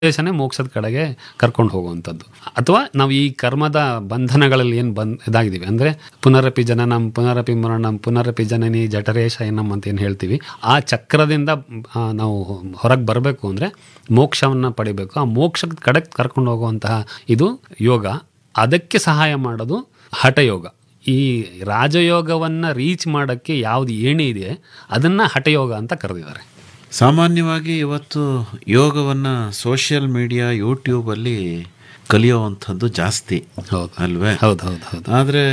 ಉದ್ದೇಶನೇ ಮೋಕ್ಷದ ಕಡೆಗೆ ಕರ್ಕೊಂಡು ಹೋಗುವಂಥದ್ದು ಅಥವಾ ನಾವು ಈ ಕರ್ಮದ ಬಂಧನಗಳಲ್ಲಿ ಏನು ಬಂದ್ ಇದಾಗಿದ್ದೀವಿ ಅಂದರೆ ಪುನರಪಿ ಜನನಂ ಪುನರಪಿ ಮರಣಂ ಪುನರಪಿ ಜನನಿ ಜಠರೇ ಶಯನಂ ಅಂತ ಏನು ಹೇಳ್ತೀವಿ ಆ ಚಕ್ರದಿಂದ ಆ, ನಾವು ಹೊರಗೆ ಬರಬೇಕು ಅಂದರೆ ಮೋಕ್ಷವನ್ನು ಪಡಿಬೇಕು ಆ ಮೋಕ್ಷದ ಕಡೆಗೆ ಕರ್ಕೊಂಡು ಹೋಗುವಂತಹ ಇದು ಯೋಗ ಅದಕ್ಕೆ ಸಹಾಯ ಮಾಡೋದು ಹಠಯೋಗ ಈ ರಾಜಯೋಗವನ್ನು ರೀಚ್ ಮಾಡೋಕ್ಕೆ ಯಾವುದು ಏಣಿ ಇದೆ ಅದನ್ನು ಹಠಯೋಗ ಅಂತ ಕರೆದಿದ್ದಾರೆ ಸಾಮಾನ್ಯವಾಗಿ ಇವತ್ತು ಯೋಗವನ್ನು ಸೋಷಿಯಲ್ ಮೀಡಿಯಾ ಯೂಟ್ಯೂಬಲ್ಲಿ ಕಲಿಯುವಂಥದ್ದು ಜಾಸ್ತಿ ಹೌದು ಅಲ್ವೇ ಹೌದು ಹೌದು ಹೌದು ಆದರೆ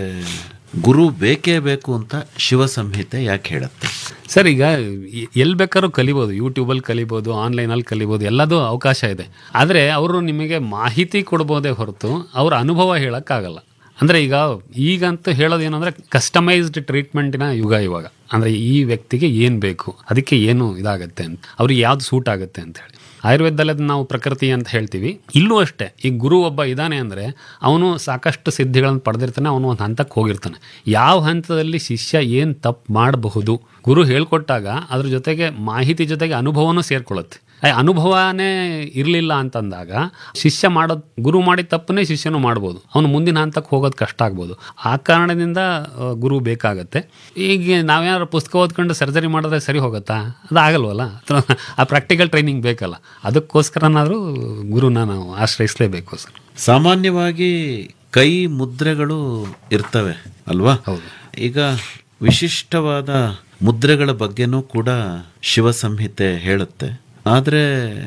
ಗುರು ಬೇಕೇ ಬೇಕು ಅಂತ ಶಿವ ಸಂಹಿತೆ ಯಾಕೆ ಹೇಳುತ್ತೆ ಸರ್ ಈಗ ಎಲ್ಲಿ ಬೇಕಾದ್ರೂ ಕಲಿಬೋದು ಯೂಟ್ಯೂಬಲ್ಲಿ ಕಲಿಬೋದು ಆನ್ಲೈನಲ್ಲಿ ಕಲಿಬೋದು ಎಲ್ಲದೂ ಅವಕಾಶ ಇದೆ ಆದರೆ ಅವರು ನಿಮಗೆ ಮಾಹಿತಿ ಕೊಡ್ಬೋದೇ ಹೊರತು ಅವ್ರ ಅನುಭವ ಹೇಳೋಕ್ಕಾಗಲ್ಲ ಅಂದರೆ ಈಗ ಈಗಂತೂ ಹೇಳೋದೇನಂದರೆ ಕಸ್ಟಮೈಸ್ಡ್ ಟ್ರೀಟ್ಮೆಂಟಿನ ಯುಗ ಇವಾಗ ಅಂದರೆ ಈ ವ್ಯಕ್ತಿಗೆ ಏನು ಬೇಕು ಅದಕ್ಕೆ ಏನು ಇದಾಗುತ್ತೆ ಅಂತ ಅವ್ರಿಗೆ ಯಾವ್ದು ಸೂಟ್ ಆಗುತ್ತೆ ಅಂತ ಹೇಳಿ ಆಯುರ್ವೇದದಲ್ಲಿ ಅದನ್ನ ನಾವು ಪ್ರಕೃತಿ ಅಂತ ಹೇಳ್ತೀವಿ ಇಲ್ಲೂ ಅಷ್ಟೇ ಈ ಗುರು ಒಬ್ಬ ಇದ್ದಾನೆ ಅಂದರೆ ಅವನು ಸಾಕಷ್ಟು ಸಿದ್ಧಿಗಳನ್ನು ಪಡೆದಿರ್ತಾನೆ ಅವನು ಒಂದು ಹಂತಕ್ಕೆ ಹೋಗಿರ್ತಾನೆ ಯಾವ ಹಂತದಲ್ಲಿ ಶಿಷ್ಯ ಏನು ತಪ್ಪು ಮಾಡಬಹುದು ಗುರು ಹೇಳ್ಕೊಟ್ಟಾಗ ಅದ್ರ ಜೊತೆಗೆ ಮಾಹಿತಿ ಜೊತೆಗೆ ಅನುಭವನೂ ಸೇರ್ಕೊಳ್ಳುತ್ತೆ ಆ ಅನುಭವನೇ ಇರಲಿಲ್ಲ ಅಂತಂದಾಗ ಶಿಷ್ಯ ಮಾಡೋದು ಗುರು ಮಾಡಿದ ತಪ್ಪನ್ನೇ ಶಿಷ್ಯನು ಮಾಡ್ಬೋದು ಅವನು ಮುಂದಿನ ಹಂತಕ್ಕೆ ಹೋಗೋದು ಕಷ್ಟ ಆಗ್ಬೋದು ಆ ಕಾರಣದಿಂದ ಆ, ಗುರು ಬೇಕಾಗತ್ತೆ ಈಗ ನಾವೇನಾದ್ರು ಪುಸ್ತಕ ಓದ್ಕೊಂಡು ಸರ್ಜರಿ ಮಾಡಿದ್ರೆ ಸರಿ ಹೋಗುತ್ತಾ ಅದು ಆಗಲ್ವಲ್ಲ ಅಥವಾ ಆ ಪ್ರಾಕ್ಟಿಕಲ್ ಟ್ರೈನಿಂಗ್ ಬೇಕಲ್ಲ ಅದಕ್ಕೋಸ್ಕರನಾದರೂ ಗುರುನ ನಾವು ಆಶ್ರಯಿಸಲೇಬೇಕು ಸರ್ ಸಾಮಾನ್ಯವಾಗಿ ಕೈ ಮುದ್ರೆಗಳು ಇರ್ತವೆ ಅಲ್ವಾ ಹೌದು. ಈಗ ವಿಶಿಷ್ಟವಾದ ಮುದ್ರೆಗಳ ಬಗ್ಗೆನೂ ಕೂಡ ಶಿವ ಸಂಹಿತೆ ಹೇಳುತ್ತೆ ಆದರೆ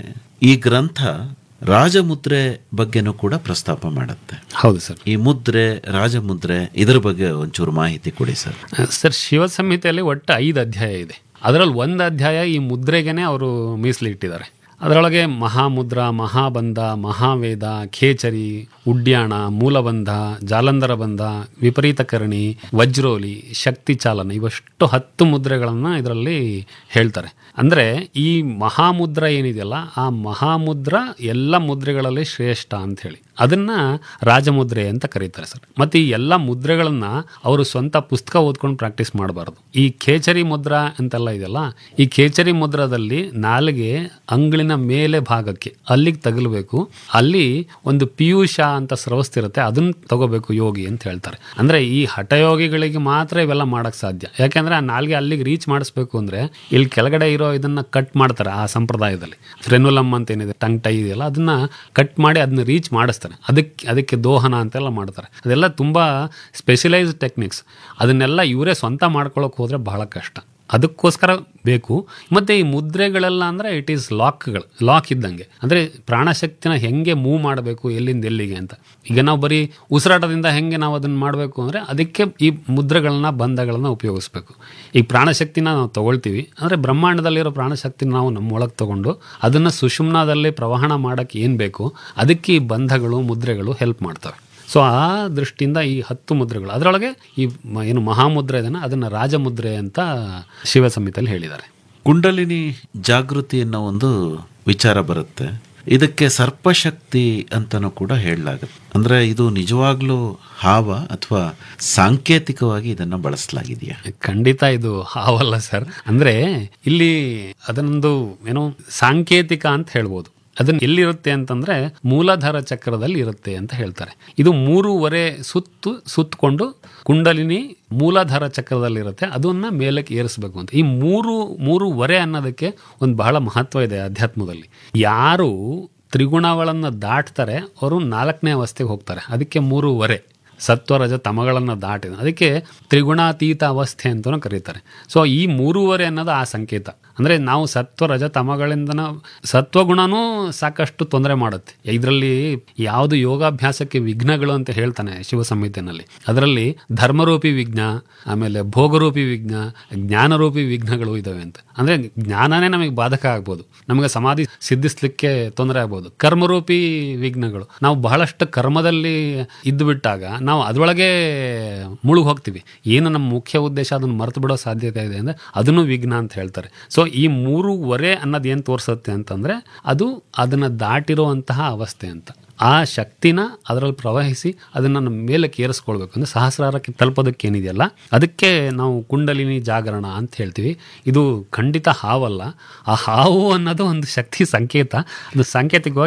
ಈ ಗ್ರಂಥ ರಾಜಮುದ್ರೆ ಬಗ್ಗೆನೂ ಕೂಡ ಪ್ರಸ್ತಾಪ ಮಾಡುತ್ತೆ ಹೌದು ಸರ್ ಈ ಮುದ್ರೆ ರಾಜಮುದ್ರೆ ಇದರ ಬಗ್ಗೆ ಒಂಚೂರು ಮಾಹಿತಿ ಕೊಡಿ ಸರ್ ಸರ್ ಶಿವ ಸಂಹಿತೆಯಲ್ಲಿ ಒಟ್ಟು ಐದು ಅಧ್ಯಾಯ ಇದೆ ಅದರಲ್ಲಿ ಒಂದು ಅಧ್ಯಾಯ ಈ ಮುದ್ರೆಗೇನೆ ಅವರು ಮೀಸಲಿಟ್ಟಿದ್ದಾರೆ ಅದರೊಳಗೆ ಮಹಾಮುದ್ರ ಮಹಾಬಂಧ ಮಹಾವೇದ ಖೇಚರಿ ಉಡ್ಯಾಣ ಮೂಲಬಂಧ ಜಾಲಂಧರ ಬಂಧ ವಿಪರೀತಕರಣಿ ವಜ್ರೋಲಿ ಶಕ್ತಿ ಚಾಲನ ಇವಷ್ಟು ಹತ್ತು ಮುದ್ರೆಗಳನ್ನು ಇದರಲ್ಲಿ ಹೇಳ್ತಾರೆ ಅಂದರೆ ಈ ಮಹಾಮುದ್ರ ಏನಿದೆಯಲ್ಲ ಆ ಮಹಾಮುದ್ರ ಎಲ್ಲ ಮುದ್ರೆಗಳಲ್ಲಿ ಶ್ರೇಷ್ಠ ಅಂತ ಹೇಳಿ ಅದನ್ನ ರಾಜಮುದ್ರೆ ಅಂತ ಕರೀತಾರೆ ಸರ್ ಮತ್ತೆ ಈ ಎಲ್ಲ ಮುದ್ರೆಗಳನ್ನ ಅವರು ಸ್ವಂತ ಪುಸ್ತಕ ಓದ್ಕೊಂಡು ಪ್ರಾಕ್ಟೀಸ್ ಮಾಡಬಾರ್ದು ಈ ಖೇಚರಿ ಮುದ್ರಾ ಅಂತೆಲ್ಲ ಇದೆಯಲ್ಲ ಈ ಖೇಚರಿ ಮುದ್ರದಲ್ಲಿ ನಾಲಿಗೆ ಅಂಗಳಿನ ಮೇಲೆ ಭಾಗಕ್ಕೆ ಅಲ್ಲಿಗೆ ತಗಲ್ಬೇಕು ಅಲ್ಲಿ ಒಂದು ಪಿಯೂಷ ಅಂತ ಸ್ರವಸ್ತಿರುತ್ತೆ ಅದನ್ನ ತಗೋಬೇಕು ಯೋಗಿ ಅಂತ ಹೇಳ್ತಾರೆ ಅಂದ್ರೆ ಈ ಹಠಯೋಗಿಗಳಿಗೆ ಮಾತ್ರ ಇವೆಲ್ಲ ಮಾಡಕ್ ಸಾಧ್ಯ ಯಾಕೆಂದ್ರೆ ಆ ನಾಲ್ಗೆ ಅಲ್ಲಿಗೆ ರೀಚ್ ಮಾಡಿಸ್ಬೇಕು ಅಂದ್ರೆ ಇಲ್ಲಿ ಕೆಳಗಡೆ ಇರೋ ಇದನ್ನ ಕಟ್ ಮಾಡ್ತಾರೆ ಆ ಸಂಪ್ರದಾಯದಲ್ಲಿ ಫ್ರೆನುಲಮ್ ಅಂತ ಏನಿದೆ ಟಂಗ್ ಟೈ ಇದೆಯಲ್ಲ ಅದನ್ನ ಕಟ್ ಮಾಡಿ ಅದನ್ನ ರೀಚ್ ಮಾಡಿಸ್ತಾರೆ ಅದಕ್ಕೆ ಅದಕ್ಕೆ ದೋಹನ ಅಂತೆಲ್ಲ ಮಾಡ್ತಾರೆ ಅದೆಲ್ಲ ತುಂಬಾ ಸ್ಪೆಷಲೈಸ್ಡ್ ಟೆಕ್ನಿಕ್ಸ್ ಅದನ್ನೆಲ್ಲ ಇವರೇ ಸ್ವಂತ ಮಾಡ್ಕೊಳಕ್ ಹೋದ್ರೆ ಬಹಳ ಕಷ್ಟ ಅದಕ್ಕೋಸ್ಕರ ಬೇಕು ಮತ್ತೆ ಈ ಮುದ್ರೆಗಳೆಲ್ಲ ಅಂದ್ರೆ ಇಟ್ ಈಸ್ ಲಾಕ್ಗಳು ಲಾಕ್ ಇದ್ದಂಗೆ ಅಂದ್ರೆ ಪ್ರಾಣಶಕ್ತಿನ ಹೆಂಗೆ ಮೂವ್ ಮಾಡಬೇಕು ಎಲ್ಲಿಂದ ಎಲ್ಲಿಗೆ ಅಂತ ಈಗ ನಾವು ಬರೀ ಉಸಿರಾಟದಿಂದ ಹೆಂಗೆ ನಾವು ಅದನ್ನ ಮಾಡಬೇಕು ಅಂದ್ರೆ ಅದಕ್ಕೆ ಈ ಮುದ್ರೆಗಳನ್ನ ಬಂಧಗಳನ್ನ ಉಪಯೋಗಿಸ್ಬೇಕು ಈ ಪ್ರಾಣಶಕ್ತಿನ ನಾವು ತಗೊಳ್ತೀವಿ ಅಂದ್ರೆ ಬ್ರಹ್ಮಾಂಡದಲ್ಲಿರೋ ಪ್ರಾಣಶಕ್ತಿನ ನಾವು ನಮ್ಮೊಳಗೆ ತಗೊಂಡು ಅದನ್ನ ಸುಷುಮ್ನಾದಲ್ಲಿ ಪ್ರವಹಣ ಮಾಡಕ್ಕೆ ಏನ್ ಬೇಕು ಅದಕ್ಕೆ ಈ ಬಂಧಗಳು ಮುದ್ರೆಗಳು ಹೆಲ್ಪ್ ಮಾಡ್ತವೆ ಸೊ ಆ ದೃಷ್ಟಿಯಿಂದ ಈ ಹತ್ತು ಮುದ್ರೆಗಳು ಅದರೊಳಗೆ ಈ ಮ- ಏನು ಮಹಾಮುದ್ರೆ ಇದನ್ನ ಅದನ್ನ ರಾಜಮುದ್ರೆ ಅಂತ ಶಿವ ಸಂಹಿತೆಯಲ್ಲಿ ಹೇಳಿದ್ದಾರೆ ಕುಂಡಲಿನಿ ಜಾಗೃತಿ ಅನ್ನೋ ಒಂದು ವಿಚಾರ ಬರುತ್ತೆ ಇದಕ್ಕೆ ಸರ್ಪಶಕ್ತಿ ಅಂತನೂ ಕೂಡ ಹೇಳಲಾಗುತ್ತೆ ಅಂದ್ರೆ ಇದು ನಿಜವಾಗ್ಲೂ ಹಾವ ಅಥವಾ ಸಾಂಕೇತಿಕವಾಗಿ ಇದನ್ನ ಬಳಸಲಾಗಿದೆಯಾ ಖಂಡಿತ ಇದು ಹಾವಲ್ಲ ಸರ್ ಅಂದ್ರೆ ಇಲ್ಲಿ ಅದನ್ನೊಂದು ಏನೋ ಸಾಂಕೇತಿಕ ಅಂತ ಹೇಳ್ಬೋದು ಅದನ್ನ ಎಲ್ಲಿರುತ್ತೆ ಅಂತಂದ್ರೆ ಮೂಲಾಧಾರ ಚಕ್ರದಲ್ಲಿ ಇರುತ್ತೆ ಅಂತ ಹೇಳ್ತಾರೆ ಇದು ಮೂರುವರೆ ಸುತ್ತು ಸುತ್ತಕೊಂಡು ಕುಂಡಲಿನಿ ಮೂಲಾಧಾರ ಚಕ್ರದಲ್ಲಿ ಇರುತ್ತೆ ಅದನ್ನ ಮೇಲಕ್ಕೆ ಏರಿಸಬೇಕು ಅಂತ ಈ ಮೂರು ಮೂರುವರೆ ಅನ್ನೋದಕ್ಕೆ ಒಂದು ಬಹಳ ಮಹತ್ವ ಇದೆ ಅಧ್ಯಾತ್ಮದಲ್ಲಿ ಯಾರು ತ್ರಿಗುಣಗಳನ್ನು ದಾಟ್ತಾರೆ ಅವರು ನಾಲ್ಕನೇ ಅವಸ್ಥೆಗೆ ಹೋಗ್ತಾರೆ ಅದಕ್ಕೆ ಮೂರುವರೆ ಸತ್ವ ರಜ ತಮಗಳನ್ನು ದಾಟಿದ ಅದಕ್ಕೆ ತ್ರಿಗುಣಾತೀತ ಅವಸ್ಥೆ ಅಂತಲೂ ಕರೀತಾರೆ ಸೊ ಈ ಮೂರುವರೆ ಅನ್ನೋದು ಆ ಸಂಕೇತ ಅಂದರೆ ನಾವು ಸತ್ವ ರಜ ತಮಗಳಿಂದನ ಸತ್ವಗುಣನೂ ಸಾಕಷ್ಟು ತೊಂದರೆ ಮಾಡುತ್ತೆ ಇದರಲ್ಲಿ ಯಾವುದು ಯೋಗಾಭ್ಯಾಸಕ್ಕೆ ವಿಘ್ನಗಳು ಅಂತ ಹೇಳ್ತಾನೆ ಶಿವ ಸಂಹಿತೆನಲ್ಲಿ ಅದರಲ್ಲಿ ಧರ್ಮರೂಪಿ ವಿಘ್ನ ಆಮೇಲೆ ಭೋಗರೂಪಿ ವಿಘ್ನ ಜ್ಞಾನರೂಪಿ ವಿಘ್ನಗಳು ಇದಾವೆ ಅಂತ ಅಂದರೆ ಜ್ಞಾನನೇ ನಮಗೆ ಬಾಧಕ ಆಗ್ಬೋದು ನಮಗೆ ಸಮಾಧಿ ಸಿದ್ಧಿಸ್ಲಿಕ್ಕೆ ತೊಂದರೆ ಆಗ್ಬೋದು ಕರ್ಮರೂಪಿ ವಿಘ್ನಗಳು ನಾವು ಬಹಳಷ್ಟು ಕರ್ಮದಲ್ಲಿ ಇದ್ದು ಬಿಟ್ಟಾಗ ನಾವು ಅದರೊಳಗೆ ಮುಳುಗಿ ಹೋಗ್ತೀವಿ ಏನು ನಮ್ಮ ಮುಖ್ಯ ಉದ್ದೇಶ ಅದನ್ನು ಮರೆತು ಬಿಡೋ ಸಾಧ್ಯತೆ ಇದೆ ಅಂದರೆ ಅದನ್ನು ವಿಘ್ನ ಅಂತ ಹೇಳ್ತಾರೆ ಸೊ ಈ ಮೂರುವರೆ ಅನ್ನೋದು ಏನು ತೋರಿಸುತ್ತೆ ಅಂತಂದರೆ ಅದು ಅದನ್ನು ದಾಟಿರುವಂತಹ ಅವಸ್ಥೆ ಅಂತ ಆ ಶಕ್ತಿನ ಅದರಲ್ಲಿ ಪ್ರವಹಿಸಿ ಅದನ್ನು ನಮ್ಮ ಮೇಲಕ್ಕೆ ಏರಿಸ್ಕೊಳ್ಬೇಕು ಅಂದರೆ ಸಹಸ್ರಾರಕ್ಕೆ ತಲುಪೋದಕ್ಕೆ ಏನಿದೆಯಲ್ಲ ಅದಕ್ಕೆ ನಾವು ಕುಂಡಲಿನಿ ಜಾಗರಣ ಅಂತ ಹೇಳ್ತೀವಿ ಇದು ಖಂಡಿತ ಹಾವಲ್ಲ ಆ ಹಾವು ಅನ್ನೋದು ಒಂದು ಶಕ್ತಿ ಸಂಕೇತ ಅದು ಸಾಂಕೇತಿಕವಾಗಿ